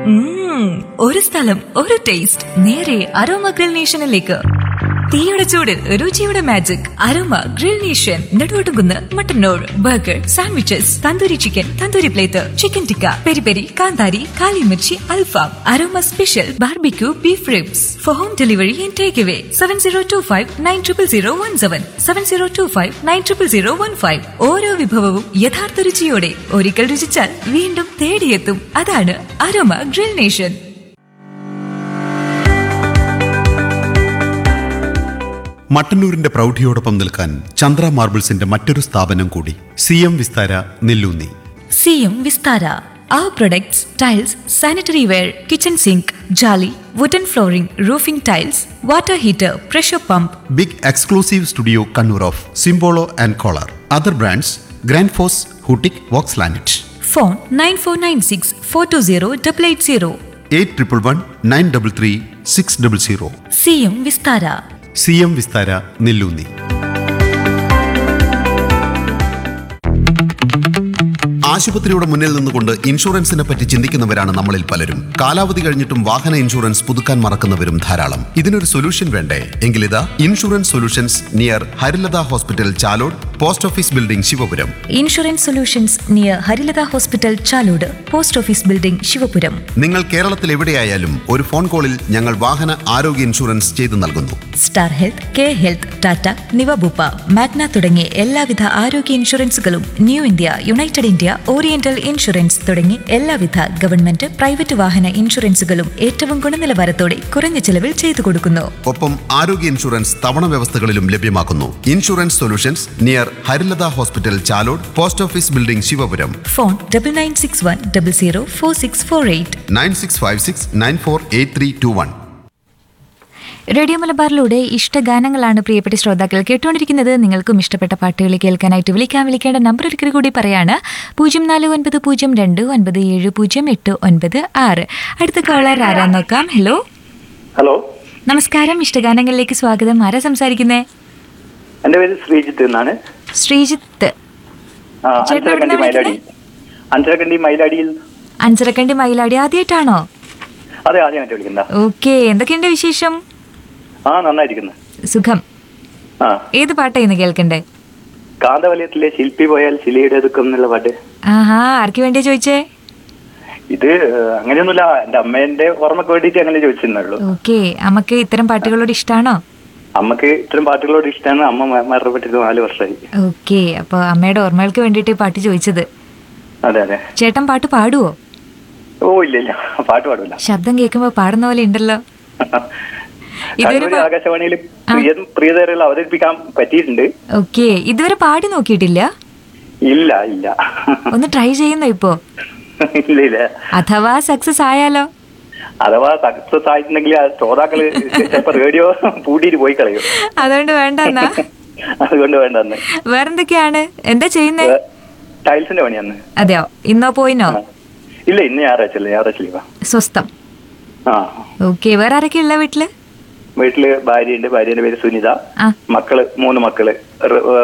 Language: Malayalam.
ഉം, ഒരു സ്ഥലം ഒരു ടേസ്റ്റ് നേരെ അരോമ ഗ്രിൽ നേഷനിലേക്ക് തീയുടെ ചൂടിൽ രുചിയുടെ magic Aroma grill nation Neduvattukunnu Mattannur burger sandwiches tandoori chicken tandoori plate chicken tikka peri peri കാന്താരി കാലിമിർച്ചി alfaham Aroma special barbecue beef ribs for home delivery and take away seven zero two five nine triple zero one seven seven zero two five nine triple zero one five ഓരോ വിഭവവും യഥാർത്ഥ രുചിയോടെ ഒരിക്കൽ രുചിച്ചാൽ വീണ്ടും തേടിയെത്തും അതാണ് അരോമ ഗ്രിൽ നേഷൻ മട്ടന്നൂരിന്റെ പ്രൗഢിയോടൊപ്പം നിൽക്കാൻ ചന്ദ്ര മാർബിൾസിന്റെ മറ്റൊരു സ്ഥാപനം കൂടി സി എം വിസ്താര നെല്ലൂന്നി സിയും Vistara Our products, tiles, sanitary ware, kitchen sink, jolly, wooden flooring, roofing tiles, water heater, pressure pump, big exclusive studio Kannur of Simpolo and Kohler other brands Grundfos ഹൂട്ടിക് വോക്സ് ലാനറ്റ് phone 9496 420 880. Eight triple one nine double three six double zero സിയും Vistara C M Vistara Nellunni ആശുപത്രിയുടെ മുന്നിൽ നിന്നുകൊണ്ട് ഇൻഷുറൻസിനെ പറ്റി ചിന്തിക്കുന്നവരാണ് നമ്മളിൽ പലരും കാലാവധി കഴിഞ്ഞിട്ടും വാഹന ഇൻഷുറൻസ് പുതുക്കാൻ മറക്കുന്നവരും ധാരാളം ഇതിനൊരു സൊല്യൂഷൻ വേണ്ടേ എങ്കിലിതാ insurance solutions near Harilatha hospital Chalode post office building Sivapuram insurance solutions near Harilatha hospital Chalode post office building Sivapuram നിങ്ങൾ കേരളത്തിൽ എവിടെയായാലും ഒരു ഫോൺ കോളിൽ ഞങ്ങൾ വാഹന ആരോഗ്യ ഇൻഷുറൻസ് ചെയ്തു നൽകുന്നു Star Health Care Health Tata Niva Bupa Magma തുടങ്ങിയ എല്ലാവിധ ആരോഗ്യ ഇൻഷുറൻസുകളും New India United India Oriental insurance തുടങ്ങി എല്ലാവിധ ഗവൺമെന്റ് പ്രൈവറ്റ് വാഹന ഇൻഷുറൻസുകളും ഏറ്റവും ഗുണനിലവാരത്തോടെ കുറഞ്ഞ ചിലവിൽ ചെയ്തു കൊടുക്കുന്നു ഒപ്പം ആരോഗ്യ ഇൻഷുറൻസ് തവണ വ്യവസ്ഥകളിലും ലഭ്യമാക്കുന്നു insurance solutions near Harilatha hospital Chalode post office building Sivapuram phone double nine six one double zero four six four eight nine six five six nine four eight three two one radio മലബാറിലൂടെ ഇഷ്ടഗാനങ്ങളാണ് പ്രിയപ്പെട്ട ശ്രോതാക്കൾ കേട്ടുകൊണ്ടിരിക്കുന്നത് നിങ്ങൾക്കും ഇഷ്ടപ്പെട്ട പാട്ടുകൾ കേൾക്കാനായിട്ട് വിളിക്കാൻ വിളിക്കേണ്ട നമ്പർ ഒരിക്കൽ കൂടി പറയാണ് പൂജ്യം നാല് ഒൻപത് പൂജ്യം രണ്ട് ഒൻപത് ഏഴ് പൂജ്യം എട്ട് ഒൻപത് ആറ് അടുത്ത കോളർ ആരാന്ന് നോക്കാം ഹലോ ഹലോ നമസ്കാരം ഇഷ്ടഗാനങ്ങളിലേക്ക് സ്വാഗതം ആരാ സംസാരിക്കുന്നേ എന്റെ പേര് ശ്രീജിത്ത് എന്നാണ് ശ്രീജിത്ത് ആ, ചേട്ടൻ അഞ്ചരക്കണ്ടി എവിടുന്നാ മൈലാടി അഞ്ചരക്കണ്ടി മൈലാടിയിൽ അഞ്ചരക്കണ്ടി മയിലാടി ആദ്യമായിട്ടാണോ അതെ ആദ്യമായിട്ട് വിളിക്കുന്ന ഓക്കെ എന്തൊക്കെയുണ്ട് വിശേഷം ആ നന്നായിരിക്കുന്നു സുഖം ആ ഏത് പാട്ടായിരുന്നു കേൾക്കണ്ടേ കാന്തവലയത്തിലെ ശില്പി പോയാൽ ശിലയുടെ ദുഃഖം എന്നുള്ള പാട്ട് ആഹാ ആർക്ക് വേണ്ടിയാ ചോദിച്ചേ ഇത് ഏഹ്, അങ്ങനെയൊന്നുമില്ല എന്റെ അമ്മേന്റെ ഓർമ്മക്ക് വേണ്ടിയിട്ട് അങ്ങനെ ചോദിച്ചിരുന്നുള്ളൂ ഓക്കെ അമ്മക്ക് ഇത്തരം പാട്ടുകളോട് ഇഷ്ടാണോ അമ്മക്ക് ഇത്തരം പാട്ടുകളോട് ഇഷ്ടമാണ് അമ്മ മ- മരണപ്പെട്ടിട്ട് നാല് വർഷമായി ഓക്കെ അപ്പൊ അമ്മയുടെ ഓർമ്മകൾക്ക് വേണ്ടിയിട്ട് ഈ പാട്ട് ചോദിച്ചത് അതെ അതെ ചേട്ടൻ പാട്ട് പാടുവോ ഓ ഇല്ല ഇല്ല പാട്ട് പാടില്ല ശബ്ദം കേൾക്കുമ്പോ പാടുന്ന പോലെ ഉണ്ടല്ലോ ഇതൊരു കണ്ണൂര് ആകാശവാണിയിൽ പ്രിയ പ്രിയതരകൾ അവതരിപ്പിക്കാൻ പറ്റിയിട്ടുണ്ട് ഓക്കെ ഇതുവരെ പാടി നോക്കിയിട്ടില്ല ഇല്ല ഇല്ല ഒന്ന് ട്രൈ ചെയ്യുന്നോ ഇപ്പോ ഇല്ല ഇല്ല അഥവാ സക്സസ് ആയാലോ അഥവാ സക്സസ് ആയിട്ടുണ്ടെങ്കിൽ ആ ശ്രോതാക്കള് ചിലപ്പോ റേഡിയോ പൂട്ടിയിട്ട് പോയി കളയും അതുകൊണ്ട് വേണ്ടെന്നാ അതുകൊണ്ട് വേണ്ടെന്ന് വേറെന്തൊക്കെയാണ് എന്താ ചെയ്യുന്നേ ടൈൽസിന്റെ പണിയാന്ന് അതെയോ ഇന്നോ പോയിനോ ആ. ഇല്ല ഇന്ന് ഞായറാഴ്ച അല്ലേ ഞായറാഴ്ച ലീവാ സ്വസ്ഥം ആ ഓക്കെ വേറെ ആരൊക്കെ ഉള്ള വീട്ടില് വീട്ടില് ഭാര്യയുണ്ട് ഭാര്യന്റെ പേര് സുനിത ആ മക്കള് മൂന്ന് മക്കള് റ്-